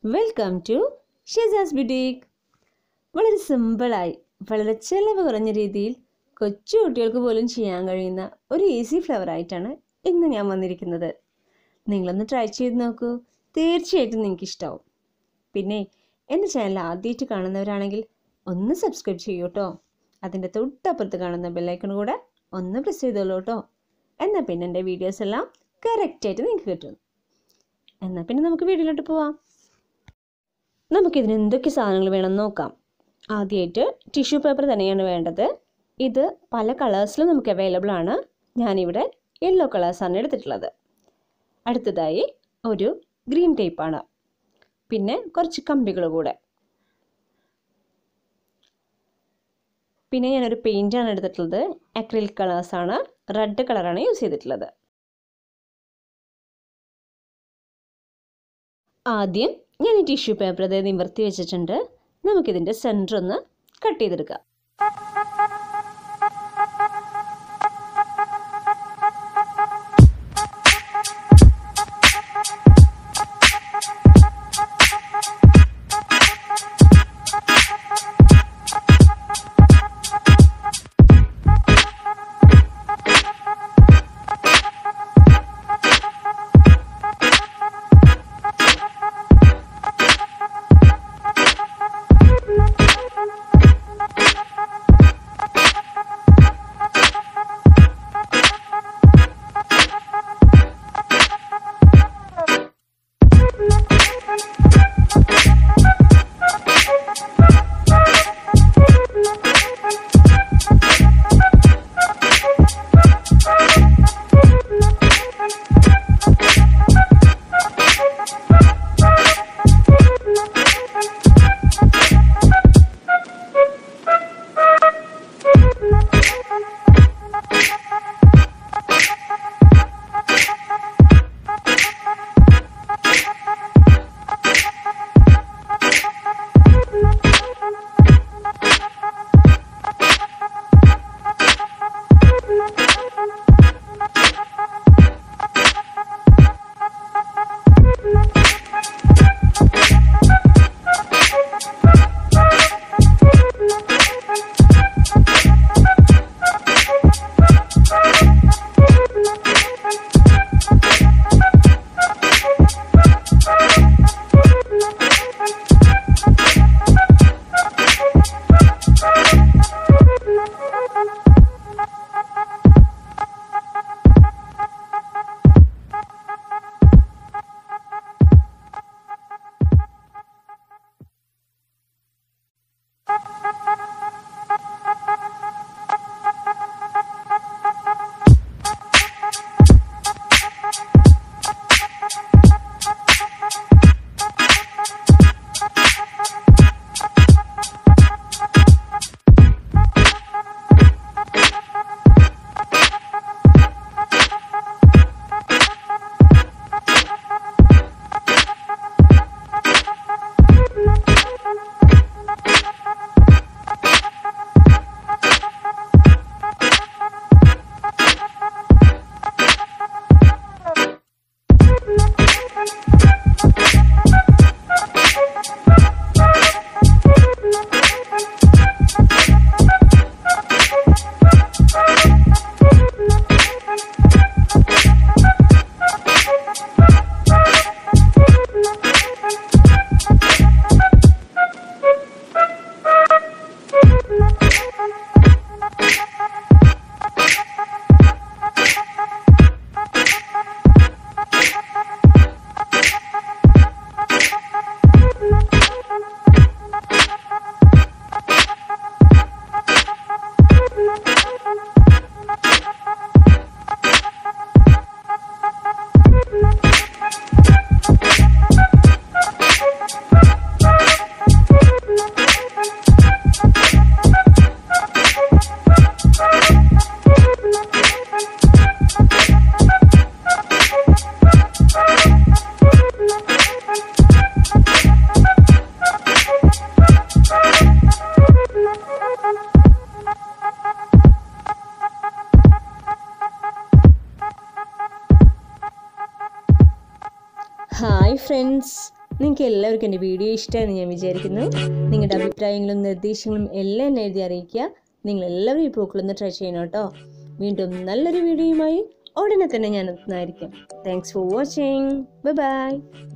welcome to Shezas boutique വളരെ സിമ്പിളായി വളരെ ചിലവ് കുറഞ്ഞ രീതിയിൽ കൊച്ചു കുട്ടികൾക്ക് പോലും ചെയ്യാൻ കഴിയുന്ന ഒരു ഈസി ഫ്ലവർ ആയിട്ടാണ് ഇന്ന് ഞാൻ വന്നിരിക്കുന്നത് നിങ്ങളൊന്ന് ട്രൈ ചെയ്ത് നോക്കൂ തീർച്ചയായിട്ടും നിങ്ങൾക്ക് ഇഷ്ടമാവും പിന്നെ എൻ്റെ ചാനൽ ആദ്യമായിട്ട് കാണുന്നവരാണെങ്കിൽ ഒന്ന് സബ്സ്ക്രൈബ് ചെയ്യൂ കേട്ടോ അതിൻ്റെ തൊട്ടപ്പുറത്ത് കാണുന്ന ബെല്ലൈക്കൺ കൂടെ ഒന്ന് പ്രസ് ചെയ്തോളൂ കേട്ടോ എന്നാൽ പിന്നെ എൻ്റെ വീഡിയോസ് എല്ലാം കറക്റ്റായിട്ട് നിങ്ങൾക്ക് കിട്ടും എന്നാൽ പിന്നെ നമുക്ക് വീഡിയോയിലോട്ട് പോവാം നമുക്കിതിന് എന്തൊക്കെ സാധനങ്ങൾ വേണമെന്ന് നോക്കാം ആദ്യമായിട്ട് ടിഷ്യൂ പേപ്പർ തന്നെയാണ് വേണ്ടത് ഇത് പല കളേഴ്സിലും നമുക്ക് അവൈലബിൾ ആണ് ഞാനിവിടെ യെല്ലോ കളേഴ്സാണ് എടുത്തിട്ടുള്ളത് അടുത്തതായി ഒരു ഗ്രീൻ ടേപ്പാണ് പിന്നെ കുറച്ച് കമ്പികൾ കൂടെ പിന്നെ ഞാനൊരു പെയിൻ്റാണ് എടുത്തിട്ടുള്ളത് അക്രിൽ കളേഴ്സാണ് റെഡ് കളറാണ് യൂസ് ചെയ്തിട്ടുള്ളത് ആദ്യം ഞാൻ ഈ ടിഷ്യൂ പേപ്പർ അതായത് നിവർത്തി വെച്ചിട്ടുണ്ട് നമുക്കിതിൻ്റെ സെൻറ്റർ ഒന്ന് കട്ട് ചെയ്തെടുക്കാം ഹായ് ഫ്രണ്ട്സ് നിങ്ങൾക്ക് എല്ലാവർക്കും എൻ്റെ വീഡിയോ ഇഷ്ടമാണെന്ന് ഞാൻ വിചാരിക്കുന്നു നിങ്ങളുടെ അഭിപ്രായങ്ങളും നിർദ്ദേശങ്ങളും എല്ലാം എന്നെ എഴുതി അറിയിക്കുക നിങ്ങൾ എല്ലാവരും ഈ പൂക്കളൊന്ന് ട്രൈ ചെയ്യണം കേട്ടോ വീണ്ടും നല്ലൊരു വീഡിയോയുമായി ഉടനെ തന്നെ ഞാൻ എത്തുന്നതായിരിക്കും thanks for watching bye by